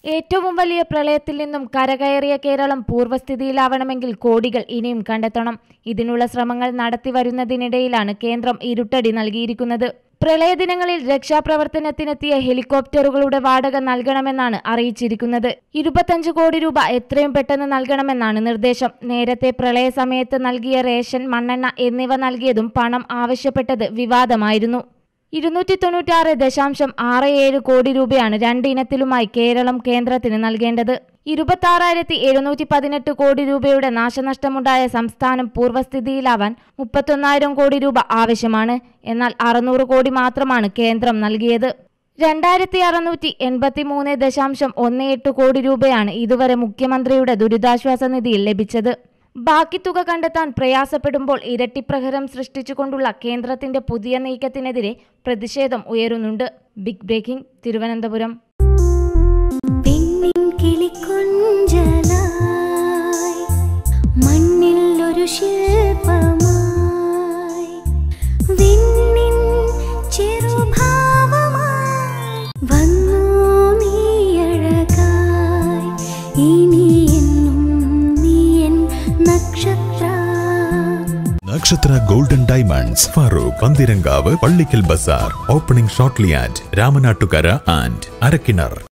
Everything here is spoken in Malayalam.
ഏറ്റവും വലിയ പ്രളയത്തിൽ നിന്നും കരകയറിയ കേരളം പൂർവ്വസ്ഥിതിയിലാവണമെങ്കിൽ കോടികൾ ഇനിയും കണ്ടെത്തണം ഇതിനുള്ള ശ്രമങ്ങൾ നടത്തി വരുന്നതിനിടയിലാണ് കേന്ദ്രം ഇരുട്ടടി നൽകിയിരിക്കുന്നത് പ്രളയദിനങ്ങളിൽ രക്ഷാപ്രവർത്തനത്തിനെത്തിയ ഹെലികോപ്റ്ററുകളുടെ വാടക നൽകണമെന്നാണ് അറിയിച്ചിരിക്കുന്നത് ഇരുപത്തഞ്ച് കോടി രൂപ എത്രയും പെട്ടെന്ന് നൽകണമെന്നാണ് നിർദ്ദേശം നേരത്തെ പ്രളയ സമയത്ത് നൽകിയ റേഷൻ മണ്ണെണ്ണ എന്നിവ നൽകിയതും പണം ആവശ്യപ്പെട്ടത് വിവാദമായിരുന്നു ഇരുന്നൂറ്റി തൊണ്ണൂറ്റാറ് ദശാംശം ആറ് ഏഴ് കോടി രൂപയാണ് രണ്ട് ഇനത്തിലുമായി കേരളം കേന്ദ്രത്തിന് നൽകേണ്ടത് ഇരുപത്തി ആറായിരത്തി എഴുന്നൂറ്റി പതിനെട്ട് കോടി രൂപയുടെ നാശനഷ്ടമുണ്ടായ സംസ്ഥാനം പൂർവ്വസ്ഥിതിയിലാവാൻ മുപ്പത്തൊന്നായിരം കോടി രൂപ ആവശ്യമാണ് എന്നാൽ അറുന്നൂറ് കോടി മാത്രമാണ് കേന്ദ്രം നൽകിയത് രണ്ടായിരത്തി അറുന്നൂറ്റി എൺപത്തി മൂന്ന് ദശാംശം ഒന്ന് എട്ട് കോടി രൂപയാണ് ഇതുവരെ മുഖ്യമന്ത്രിയുടെ ദുരിതാശ്വാസ നിധിയിൽ ലഭിച്ചത് ബാക്കി തുക കണ്ടെത്താൻ പ്രയാസപ്പെടുമ്പോൾ ഇരട്ടിപ്രഹരം സൃഷ്ടിച്ചുകൊണ്ടുള്ള കേന്ദ്രത്തിന്റെ പുതിയ നീക്കത്തിനെതിരെ പ്രതിഷേധം ഉയരുന്നുണ്ട് ബിഗ് ബ്രേക്കിംഗ് തിരുവനന്തപുരം പെണ്ണിൻ കിളിക്കൊഞ്ചലായി മണ്ണിൽ ഒരു ശില്പമായി വിണ്ണിൻ ചെറുഭാവമായി വന്നു നീ അഴകായി ഇനി എന്നും നീ എൻ Nakshatra Nakshatra golden diamonds Farook Panthirankavu Pallikkal Bazar opening shortly at Ramanattukara and Arakkinar